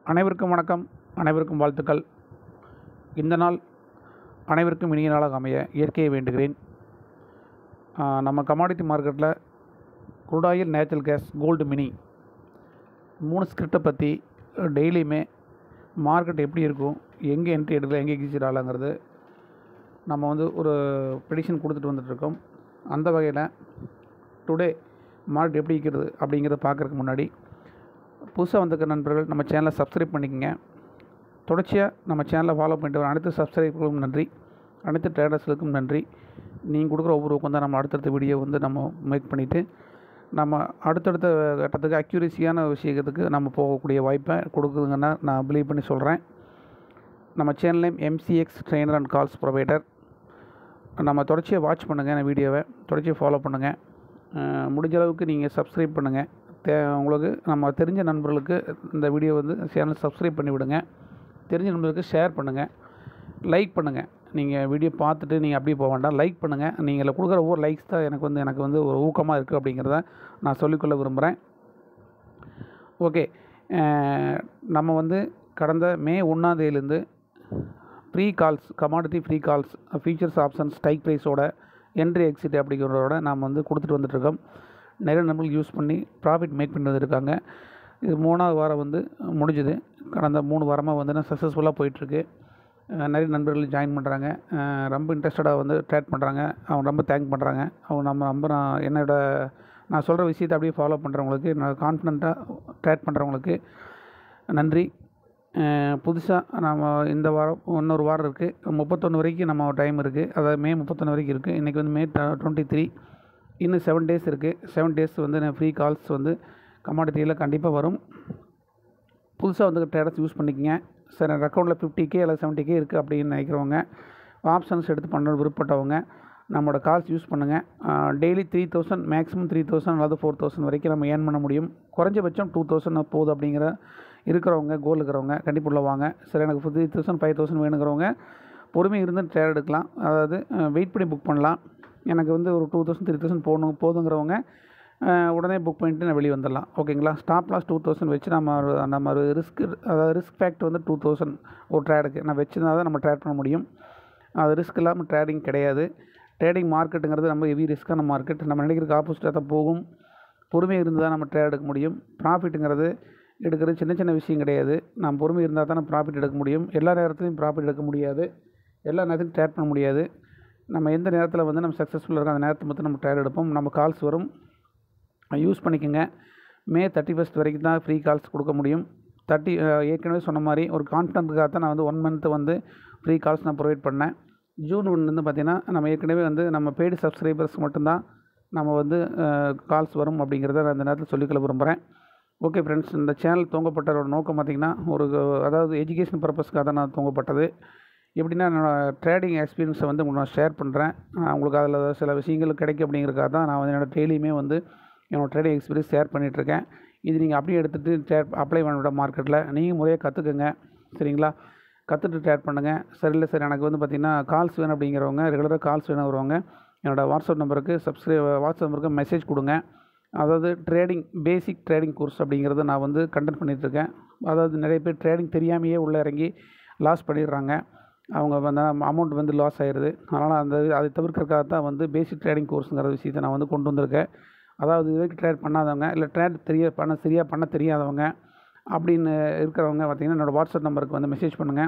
அனைவருக்கும் வணக்கம் அனைவருக்கும் வாழ்த்துக்கள் இந்த நாள் அனைவருக்கும் இனிய நாளாக அமைய இயற்கையை வேண்டுகிறேன் ஆஹ் நம்ம கமாடிட்டி மார்க்கெட்டில் crude oil natural gas gold mini மூணு ஸ்கிரிப்டை பற்றி டெய்லியுமே மார்க்கெட் எப்படி இருக்கும் எங்கே என்ட்ரி எடுக்கலாம் எங்கே எக்ஸிட் ஆகலாங்கிறது நம்ம வந்து ஒரு ப்ரெடிஷன் கொடுத்துட்டு வந்துட்டுருக்கோம் அந்த வகையில் டுடே மார்க்கெட் எப்படி இருக்கிறது அப்படிங்கிறத பார்க்குறதுக்கு முன்னாடி புதுசாக வந்திருக்க நண்பர்கள் நம்ம சேனலை சப்ஸ்கிரைப் பண்ணிக்கோங்க தொடர்ச்சியாக நம்ம சேனலை ஃபாலோ பண்ணிட்டு வர அனைத்து சப்ஸ்கிரைபர்களுக்கும் நன்றி அனைத்து ட்ரேடர்ஸ்களுக்கும் நன்றி நீங்கள் கொடுக்குற ஒவ்வொரு ஊக்கம் தான் நம்ம அடுத்தடுத்த வீடியோ வந்து நம்ம மேக் பண்ணிவிட்டு நம்ம அடுத்தடுத்த கட்டத்துக்கு அக்யூரேசியான விஷயத்துக்கு நம்ம போகக்கூடிய வாய்ப்பை கொடுக்குதுங்கன்னா நான் பிலீவ் பண்ணி சொல்கிறேன் நம்ம channel name MCX trainer and calls provider நம்ம தொடர்ச்சியாக வாட்ச் பண்ணுங்கள் இந்த வீடியோவை தொடர்ச்சியாக ஃபாலோ பண்ணுங்கள் அஹ் முடிஞ்ச அளவுக்கு நீங்கள் சப்ஸ்கிரைப் பண்ணுங்கள் தே உங்களுக்கு நம்ம தெரிஞ்ச நண்பர்களுக்கு இந்த வீடியோ வந்து சேனல் சப்ஸ்கிரைப் பண்ணி விடுங்க தெரிஞ்ச நண்பர்களுக்கு ஷேர் பண்ணுங்கள் லைக் பண்ணுங்கள் நீங்கள் வீடியோ பார்த்துட்டு நீங்கள் அப்படியே போக வேண்டாம் லைக் பண்ணுங்கள் நீங்கள் கொடுக்குற ஒவ்வொரு லைக்ஸ் தான் எனக்கு வந்து எனக்கு வந்து ஒரு ஊக்கமாக இருக்குது அப்படிங்கிறத நான் சொல்லிக்கொள்ள விரும்புகிறேன் ஓகே நம்ம வந்து கடந்த மே ஒன்றாந்தேதியிலேருந்து free calls commodity free calls features options strike ப்ரைஸோட என்ட்ரி எக்ஸிட் அப்படிங்கிறதோட நாம் வந்து கொடுத்துட்டு வந்துட்டுருக்கோம் நிறைய நண்பர்கள் யூஸ் பண்ணி ப்ராஃபிட் மேக் பண்ணி வந்திருக்காங்க இது மூணாவது வாரம் வந்து முடிஞ்சுது கடந்த மூணு வாரமாக வந்து சக்ஸஸ்ஃபுல்லாக போயிட்டுருக்கு அஹ் நிறைய நண்பர்கள் ஜாயின் பண்ணுறாங்க ரொம்ப இன்ட்ரெஸ்டடாக வந்து ட்ரேட் பண்ணுறாங்க அவங்க ரொம்ப தேங்க் பண்ணுறாங்க அவங்க நம்ம ரொம்ப நான் என்னோட நான் சொல்கிற விஷயத்தை அப்படியே ஃபாலோ பண்ணுறவங்களுக்கு நான் கான்ஃபிடண்ட்டாக ட்ரேட் பண்ணுறவங்களுக்கு நன்றி புதுசாக நம்ம இந்த வாரம் இன்னொரு வாரம் இருக்குது முப்பத்தொன்று வரைக்கும் நம்ம டைம் இருக்குது அதாவது மே முப்பத்தொன்று வரைக்கும் இருக்குது இன்றைக்கி வந்து மே டுவெண்ட்டி த்ரீ இன்னும் செவன் டேஸ் இருக்குது செவன் டேஸ் வந்து ஃப்ரீ கால்ஸ் வந்து கமாடிட்டியில் கண்டிப்பாக வரும் புதுசாக வந்து ட்ரேடர்ஸ் யூஸ் பண்ணிக்கங்க சார் எனக்கு அக்கௌண்ட்டில் ஃபிஃப்டி கே இல்லை செவன்ட்டி கே இருக்குது அப்படின்னு நினைக்கிறவங்க ஆப்ஷன்ஸ் எடுத்து பண்ண விருப்பப்பட்டவங்க நம்மளோட கால்ஸ் யூஸ் பண்ணுங்கள் daily three thousand maximum three thousand அல்லது ஃபோர் தௌசண்ட் வரைக்கும் நம்ம ஏர்ன் பண்ண முடியும் குறைஞ்சபட்சம் டூ தௌசண்ட் போகுது அப்படிங்கிற இருக்கிறவங்க கோல் இருக்கிறவங்க கண்டிப்பாக உள்ள வாங்க சரி எனக்கு த்ரீ தௌசண்ட் ஃபைவ் தௌசண்ட் வேணுங்கிறவங்க பொறுமை இருந்து ட்ரேட் எடுக்கலாம் அதாவது வெயிட் பண்ணி புக் பண்ணலாம் எனக்கு வந்து ஒரு டூ தௌசண்ட் த்ரீ தௌசண்ட் போகணும் போதுங்கிறவங்க அஹ், உடனே புக் பண்ணிட்டு நான் வெளியே வந்துடலாம் ஓகேங்களா ஸ்டாப் லாஸ் டூ தௌசண்ட் வச்சு நம்ம ஒரு- நம்ம ரிஸ்க் அதாவது ரிஸ்க் ஃபேக்ட் வந்து டூ தௌசண்ட் ஒரு ட்ரேடுக்கு நான் வச்சுருந்தா தான் நம்ம ட்ரேட் பண்ண முடியும் அது ரிஸ்க் இல்லாமல் ட்ரேடிங் கிடையாது ட்ரேடிங் மார்க்கெட்டுங்கிறது நம்ம ஹெவி ரிஸ்க்கான மார்க்கெட் நம்ம நினைக்கிறதுக்கு ஆப்போசிட்டாக தான் போகும் பொறுமை இருந்து தான் நம்ம ட்ரேட் எடுக்க முடியும் ப்ராஃபிட்டுங்கிறது எடுக்கிறது சின்ன சின்ன விஷயம் கிடையாது நம்ம பொறுமை இருந்தால் தான் நம்ம ப்ராஃபிட் எடுக்க முடியும் எல்லா நேரத்துலையும் ப்ராஃபிட் எடுக்க முடியாது எல்லா நேரத்துலையும் ட்ரேட் பண்ண முடியாது நம்ம எந்த நேரத்தில் வந்து நம்ம சக்ஸஸ்ஃபுல்லாக இருக்கோம் அந்த நேரத்தை மட்டும் நம்ம ட்ரேட் எடுப்போம் நம்ம கால்ஸ் வரும் யூஸ் பண்ணிக்கோங்க மே தேர்ட்டி ஃபஸ்ட் வரைக்கும் தான் ஃப்ரீ கால்ஸ் கொடுக்க முடியும் தேர்ட்டி ஏற்கனவே சொன்ன மாதிரி ஒரு கான்ஃபிடன்ட்டுக்காக தான் நான் வந்து ஒன் மந்த்து வந்து ஃப்ரீ கால்ஸ் நான் ப்ரொவைட் பண்ணேன் ஜூன் ஒன்றுலேருந்து பார்த்தீங்கன்னா நம்ம ஏற்கனவே வந்து நம்ம பெய்டு சப்ஸ்கிரைபர்ஸ் மட்டும்தான் நம்ம வந்து கால்ஸ் வரும் அப்படிங்கிறத நான் இந்த நேரத்தில் சொல்லிக்கொள்ள விரும்புகிறேன் ஓகே ஃப்ரெண்ட்ஸ் இந்த சேனல் துவங்கப்பட்டதோட நோக்கம் பார்த்திங்கன்னா ஒரு அதாவது எஜுகேஷன் பர்பஸ்க்காக தான் நான் துவங்கப்பட்டது எப்படின்னா என்னோடய ட்ரேடிங் எக்ஸ்பீரியன்ஸை வந்து உங்களுக்கு நான் ஷேர் பண்ணுறேன் உங்களுக்கு அதில் சில விஷயங்கள் கிடைக்கும் அப்படிங்கிறதுக்காக தான் நான் வந்து என்னோடய டெய்லியுமே வந்து என்னோடய ட்ரேடிங் எக்ஸ்பீரியன்ஸ் ஷேர் பண்ணிகிட்ருக்கேன் இது நீங்கள் அப்படியே எடுத்துகிட்டு ட்ரேட் அப்ளை பண்ணிவிட மார்க்கெட்டில் நீங்கள் முறையாக கற்றுக்குங்க சரிங்களா கற்றுட்டு ட்ரேட் பண்ணுங்கள் சரி இல்லை சார் எனக்கு வந்து பார்த்திங்கன்னா கால்ஸ் வேணும் அப்படிங்கிறவங்க ரெகுலராக கால்ஸ் வேணும் வருவாங்க என்னோடய வாட்ஸ்அப் நம்பருக்கு சப்ஸ்கிரைப் வாட்ஸ்அப் நம்பருக்கு மெசேஜ் கொடுங்க அதாவது ட்ரேடிங் பேசிக் ட்ரேடிங் கோர்ஸ் அப்படிங்கிறத நான் வந்து கண்டென்ட் பண்ணிகிட்ருக்கேன் அதாவது நிறைய பேர் ட்ரேடிங் தெரியாமையே உள்ளே இறங்கி லாஸ் பண்ணிடுறாங்க அவங்க வந்து அமௌண்ட் வந்து லாஸ் ஆயிடுது அதனால் அந்த அதை தவிர்க்கறதுக்காக தான் வந்து பேசிக் ட்ரேடிங் கோர்ஸுங்கிற விஷயத்தை நான் வந்து கொண்டு வந்திருக்கேன் அதாவது இது வரைக்கும் ட்ரேட் பண்ணாதவங்க இல்லை ட்ரேட் தெரிய பண்ண சரியாக பண்ண தெரியாதவங்க அப்படின்னு இருக்கிறவங்க பார்த்திங்கன்னா என்னோடய வாட்ஸ்அப் நம்பருக்கு வந்து மெசேஜ் பண்ணுங்கள்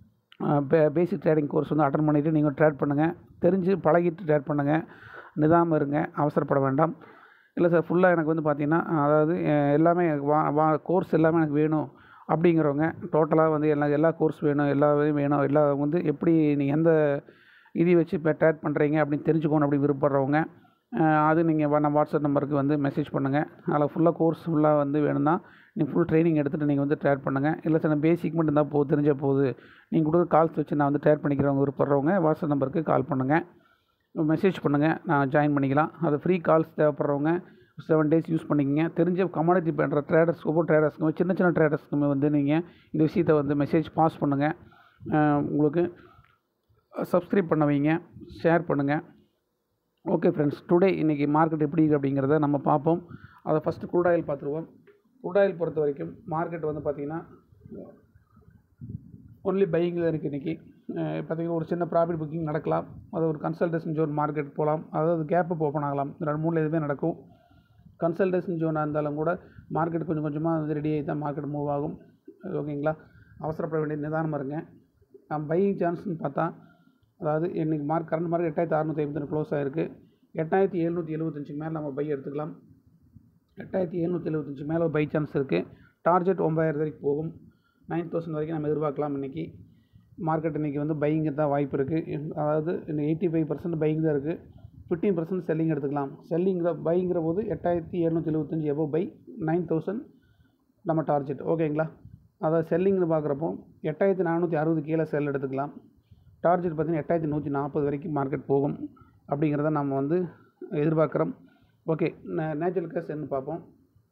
பே பேசிக் ட்ரேடிங் கோர்ஸ் வந்து அட்டன் பண்ணிவிட்டு நீங்கள் ட்ரேட் பண்ணுங்கள் தெரிஞ்சு பழகிட்டு ட்ரேட் பண்ணுங்கள் நிதானம் இருங்க அவசரப்பட வேண்டாம் இல்லை சார் ஃபுல்லாக எனக்கு வந்து பார்த்திங்கன்னா அதாவது அஹ், எல்லாமே எனக்கு வா வா கோர்ஸ் எல்லாமே எனக்கு வேணும் அப்படிங்கிறவங்க டோட்டலாக வந்து எல்லா எல்லா கோர்ஸ் வேணும் எல்லா இதையும் வேணும் எல்லா வந்து எப்படி நீங்கள் எந்த இதை வச்சு இப்போ ட்ரேட் பண்ணுறீங்க அப்படின்னு தெரிஞ்சுக்கணும் அப்படி விருப்பப்படுறவங்க அஹ், அது நீங்கள் நம்ம வாட்ஸ்அப் நம்பருக்கு வந்து மெசேஜ் பண்ணுங்கள் அதில் ஃபுல்லாக கோர்ஸ் ஃபுல்லாக வந்து வேணும்னா நீங்கள் ஃபுல் ட்ரைனிங் எடுத்துகிட்டு நீங்கள் வந்து ட்ரேட் பண்ணுங்கள் இல்லை சார் நான் பேசிக் மட்டும் இருந்தால் போதும் தெரிஞ்சால் போகுது நீங்கள் கொடுக்குற கால்ஸ் வச்சு நான் வந்து ட்ரேட் பண்ணிக்கிறவங்க விருப்பப்படுறவங்க வாட்ஸ்அப் நம்பருக்கு கால் பண்ணுங்கள் மெசேஜ் பண்ணுங்கள் நான் ஜாயின் பண்ணிக்கலாம் அது ஃப்ரீ கால்ஸ் தேவைப்படுறவங்க செவன் டேஸ் யூஸ் பண்ணிக்கங்க தெரிஞ்ச கமாடிட்டி பண்ணுற ட்ரேடர்ஸ் ஒவ்வொரு ட்ரேடர்ஸ்க்குமே சின்ன சின்ன ட்ரேடர்ஸ்க்குமே வந்து நீங்கள் இந்த விஷயத்தை வந்து மெசேஜ் பாஸ் பண்ணுங்கள் உங்களுக்கு சப்ஸ்கிரைப் பண்ண வைங்க ஷேர் பண்ணுங்கள் ஓகே ஃப்ரெண்ட்ஸ் டுடே இன்றைக்கி மார்க்கெட் எப்படி இருக்குது அப்படிங்கிறத நம்ம பார்ப்போம் அதை ஃபஸ்ட்டு க்ரூட் ஆயில் பார்த்துருவோம் க்ரூட் ஆயில் பொறுத்த வரைக்கும் மார்க்கெட் வந்து பார்த்திங்கன்னா ஒன்லி பைக்கில் இருக்குது இன்றைக்கி பார்த்தீங்கன்னா ஒரு சின்ன ப்ராஃபிட் புக்கிங் நடக்கலாம் அது ஒரு கன்சல்டேஷன் ஜோன் மார்க்கெட் போகலாம் அதாவது கேப்பு ஓப்பன் ஆகலாம் இந்த ரெண்டு மூணில் எதுவுமே நடக்கும் கன்சல்டேஷன் ஜோனாக இருந்தாலும் கூட மார்க்கெட் கொஞ்சம் கொஞ்சமாக வந்து ரெடி ஆகி தான் மார்க்கெட் மூவ் ஆகும் ஓகேங்களா அவசரப்பட வேண்டிய நிதானமாக இருங்க நான் பையிங் சான்ஸ்னு பார்த்தா அதாவது இன்றைக்கி மார்க் கரண்ட் மார்க் எட்டாயிரத்தி அறநூற்றி ஐம்பத்தி க்ளோஸ் ஆகிருக்கு எட்டாயிரத்தி எழுநூற்றி எழுபத்தஞ்சுக்கு மேலே நம்ம பை எடுத்துக்கலாம் எட்டாயிரத்தி எழுநூற்றி எழுபத்தஞ்சு மேலே பை சான்ஸ் இருக்குது டார்கெட் ஒம்பதாயிரம் வரைக்கும் போகும் நைன் தௌசண்ட் வரைக்கும் நம்ம எதிர்பார்க்கலாம் இன்றைக்கி மார்க்கெட் இன்றைக்கி வந்து பையிங்கு தான் வாய்ப்பு இருக்குது அதாவது இன்னும் எயிட்டி ஃபைவ் பர்சன்ட் பையிங் தான் இருக்குது ஃபிஃப்டீன் பர்சன்ட் செல்லிங் எடுத்துக்கலாம் செல்லிங்கிற பைங்கிற போது எட்டாயிரத்தி எழுநூற்றி எழுபத்தஞ்சி எபோ பை நைன் தௌசண்ட் நம்ம டார்கெட் ஓகேங்களா அதாவது செல்லிங்னு பார்க்குறப்போ எட்டாயிரத்தி நானூற்றி அறுபது கீழே செல் எடுத்துக்கலாம் டார்கெட் பார்த்திங்கன்னா எட்டாயிரத்தி நூற்றி நாற்பது வரைக்கும் மார்க்கெட் போகும் அப்படிங்கிறத நம்ம வந்து எதிர்பார்க்குறோம் ஓகே நேச்சுரல் கேஸ் என்ன பார்ப்போம்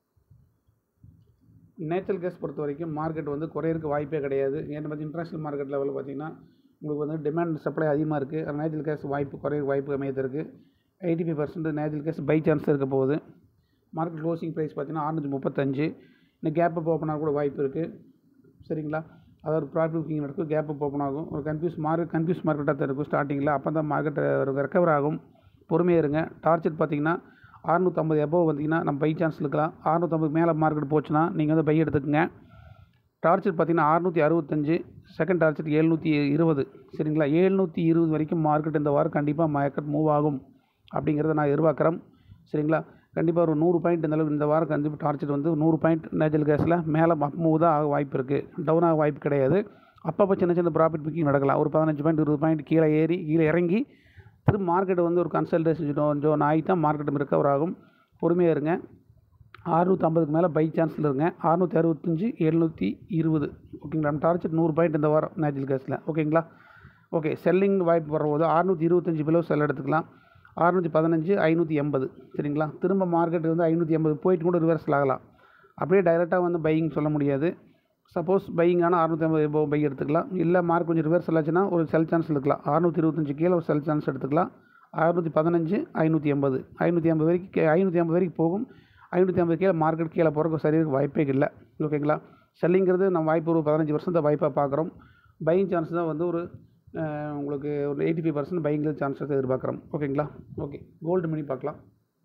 நேச்சுரல் கேஸ் பொறுத்த வரைக்கும் மார்க்கெட் வந்து குறையிறதுக்கு வாய்ப்பே கிடையாது ஏன்னு பார்த்து இன்டர்நேஷ்னல் மார்க்கெட் லெவலில் பார்த்தீங்கன்னா உங்களுக்கு வந்து டிமாண்ட் சப்ளை அதிகமாக இருக்குது அது நேச்சுரல் கேஸ் வாய்ப்பு குறைய வாய்ப்பு அமையது இருக்குது eighty five percent natural gas buy chance இருக்க போகுது மார்க்கெட் க்ளோசிங் ப்ரைஸ் பார்த்தீங்கன்னா அறுநூற்றி முப்பத்தஞ்சு இன்னும் கேப் அப் ஓப்பன் ஆக கூட வாய்ப்பு இருக்குது சரிங்களா அதாவது ப்ராஃபிட் புக்கிங் நடக்கும் கேப் அப் ஓப்பன் ஆகும் ஒரு கன்ஃபியூஸ் மார்க்கெட் கன்ஃபியூஸ் மார்க்கெட்டாக தான் இருக்கும் ஸ்டார்டிங்கில் அப்போ தான் மார்க்கெட் ரெக்கவர் ஆகும் பொறுமையாக இருங்க டார்கெட் பார்த்தீங்கன்னா அறுநூற்றம்பது எபோவ் வந்தீங்கன்னா நம்ம பை சான்ஸ் இருக்கலாம் அறுநூற்றம்பது மேலே மார்க்கெட் போச்சுன்னா நீங்கள் வந்து பை எடுத்துக்கங்க டார்கெட் பார்த்தீங்கன்னா அறுநூற்றி அறுபத்தஞ்சு செகண்ட் டார்கெட் எழுநூற்றி இருபது சரிங்களா எழுநூற்றி இருபது வரைக்கும் மார்க்கெட் இந்த வாரம் கண்டிப்பாக மார்க்கெட் மூவ் ஆகும் அப்படிங்கிறத நான் எதிர்பார்க்குறேன் சரிங்களா கண்டிப்பாக ஒரு நூறு பாயிண்ட் இந்த அளவு இந்த வாரம் கண்டிப்பாக டார்கெட் வந்து நூறு பாயிண்ட் நேச்சுரல் கேஸில் மேலே அப் மூவ் தான் ஆக வாய்ப்பு இருக்குது டவுன் ஆக வாய்ப்பு கிடையாது அப்பப்போ சின்ன சின்ன ப்ராஃபிட் புக்கிங் நடக்கலாம் ஒரு பதினஞ்சு பாயிண்ட் இருபது பாயிண்ட் கீழே ஏறி கீழே இறங்கி திரும்ப மார்க்கெட் வந்து ஒரு கன்சல்டேஷன் ஜோன் ஜோன் ஆகி தான் மார்க்கெட் ரிக்கவர் ஆகும் பொறுமையாக இருங்க அறுநூற்றி ஐம்பதுக்கு மேலே பை சான்ஸில் இருங்க அறுநூற்றி அறுபத்தஞ்சி எழுநூற்றி இருபது ஓகேங்களா நம்ம டார்கெட் நூறு பாயிண்ட் இந்த வாரம் நேச்சுரல் கேஸில் ஓகேங்களா ஓகே செல்லிங் வாய்ப்பு வரும்போது அறுநூற்றி இருபத்தஞ்சி பிலோ செல் எடுத்துக்கலாம் அறுநூற்றி பதினஞ்சு ஐநூற்றி எண்பது சரிங்களா திரும்ப மார்க்கெட் வந்து ஐநூற்றி எண்பது போயிட்டு கூட ரிவர்ஸில் ஆகலாம் அப்படியே டைரெக்டாக வந்து பையிங் சொல்ல முடியாது சப்போஸ் பையிங் ஆனால் அறுநூற்றி ஐம்பது பை எடுத்துக்கலாம் இல்லை மார்க் கொஞ்சம் ரிவர்ஸ் ஆச்சுன்னா ஒரு செல் சான்ஸ் எடுக்கலாம் அறுநூற்றி இருபத்தஞ்சு கீழே ஒரு செல் சான்ஸ் எடுத்துக்கலாம் அறுநூற்றி பதினஞ்சு ஐநூற்றி எண்பது ஐநூற்றி ஐம்பது வரைக்கும் ஐநூற்றி ஐம்பது வரைக்கும் போகும் ஐநூற்றி ஐம்பது கீழே மார்க்கெட் கீழே போகிறக்கு சரியாக வாய்ப்பே இல்லை ஓகேங்களா செல்லிங்கிறது நம்ம வாய்ப்பு ஒரு பதினஞ்சு பர்சன்ட் வாய்ப்பாக பார்க்குறோம் பையிங் சான்ஸ் தான் வந்து ஒரு உங்களுக்கு ஒரு எயிட்டி ஃபைவ் பர்சன்ட் பையிங்கில் சான்ஸஸ் எதிர்பார்க்குறோம் ஓகேங்களா ஓகே கோல்டு மணி பார்க்கலாம்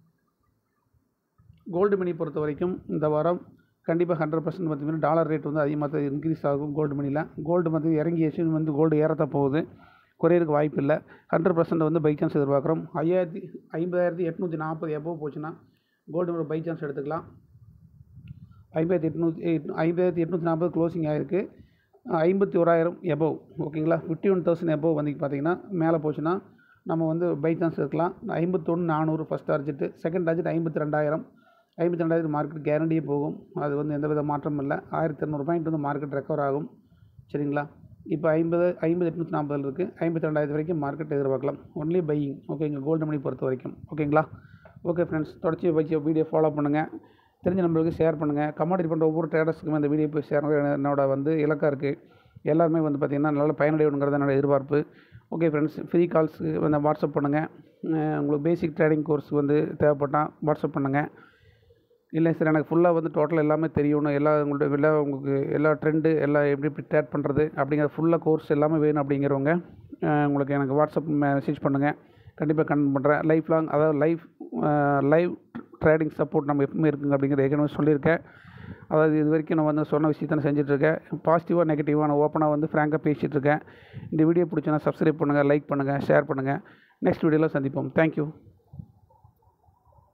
கோல்டு மணி பொறுத்த வரைக்கும் இந்த வாரம் கண்டிப்பாக ஹண்ட்ரட் பர்சன்ட் பார்த்தீங்கன்னா டாலர் ரேட் வந்து அதிகமாக தான் இன்க்ரீஸ் ஆகும் கோல்டு மணியில் கோல்டு வந்து இறங்கியாச்சு வந்து கோல்டு ஏறத்தான் போகுது குறையிறதுக்கு வாய்ப்பு இல்லை ஹண்ட்ரட் பர்சன்ட் வந்து பை சான்ஸ் எதிர்பார்க்குறோம் ஐயாயிரத்தி ஐம்பதாயிரத்தி எட்நூற்றி நாற்பது எபோவ் போச்சுன்னா கோல்டு பை சான்ஸ் எடுத்துக்கலாம் ஐம்பதாயிரத்தி எட்நூற்றி ஐம்பதாயிரத்தி எட்நூற்றி நாற்பது க்ளோசிங் ஆகிருக்கு ஐம்பத்தி ஓராயிரம் எபோவ் ஓகேங்களா ஃபிஃப்டி ஒன் தௌசண்ட் எபோவ் வந்து பார்த்தீங்கன்னா மேலே போச்சுன்னா நம்ம வந்து பை சான்ஸ் இருக்கலாம் ஐம்பத்தொன்று நானூறு ஃபஸ்ட் டார்ஜெட்டு செகண்ட் டார்ஜெட் ஐம்பத்தி ரெண்டாயிரம் ஐம்பத்தி ரெண்டாயிரம் மார்க்கெட் கேரண்டியே போகும் அது வந்து எந்த வித மாற்றமும் இல்லை ஆயிரத்தி இரநூறு பாயிண்ட் வந்து மார்க்கெட் ரெக்கவர் ஆகும் சரிங்களா இப்போ ஐம்பது ஐம்பது எட்நூற்றி நாற்பதில் இருக்குது ஐம்பத்தி ரெண்டாயிரத்து வரைக்கும் மார்க்கெட் எதிர்பார்க்கலாம் ஒன்லி பையிங் ஓகேங்க கோல்டு மணி பொறுத்த வரைக்கும் ஓகேங்களா ஓகே ஃப்ரெண்ட்ஸ் தொடர்ச்சி வச்சு வீடியோ ஃபாலோ பண்ணுங்கள் தெரிஞ்ச நம்மளுக்கு ஷேர் பண்ணுங்கள் கமாடிட்டி பண்ணுற ஒவ்வொரு ட்ரேடர்ஸுக்குமே இந்த வீடியோ போய் ஷேர் என்னோட வந்து இலக்காக இருக்குது எல்லாருமே வந்து பார்த்திங்கன்னா நல்ல பயனடையணுங்கிறது என்னோட எதிர்பார்ப்பு ஓகே ஃப்ரெண்ட்ஸ் ஃப்ரீ கால்ஸ் வந்து வாட்ஸ்அப் பண்ணுங்கள் உங்களுக்கு பேசிக் ட்ரேடிங் கோர்ஸ் வந்து தேவைப்பட்டால் வாட்ஸ்அப் பண்ணுங்கள் இல்லை சார் எனக்கு ஃபுல்லாக வந்து டோட்டல் எல்லாமே தெரியணும் எல்லா உங்கள்ட்ட எல்லா உங்களுக்கு எல்லா ட்ரெண்டு எல்லாம் எப்படி எப்படி ட்ரேட் பண்ணுறது அப்படிங்கிற ஃபுல்லாக கோர்ஸ் எல்லாமே வேணும் அப்படிங்கிறவங்க உங்களுக்கு எனக்கு வாட்ஸ்அப் மெசேஜ் பண்ணுங்கள் கண்டிப்பாக கண்டென்ட் பண்ணுறேன் லைஃப் லாங் அதாவது லைஃப் லைவ் ட்ரேடிங் சப்போர்ட் நம்ம எப்பவுமே இருக்குங்க அப்படிங்கிறத ஏற்கனவே சொல்லியிருக்கேன் அதாவது இது வரைக்கும் நான் வந்து சொன்ன விஷயத்தை நான் செஞ்சுட்ருக்கேன் பாசிட்டிவாக நெகட்டிவாக நான் ஓப்பனாக வந்து ஃப்ராங்காக பேசிகிட்டு இருக்கேன் இந்த வீடியோ பிடிச்சனா சப்ஸ்கிரைப் பண்ணுங்கள் லைக் பண்ணுங்கள் ஷேர் பண்ணுங்கள் நெக்ஸ்ட் வீடியோவில் சந்திப்போம் தேங்க்யூ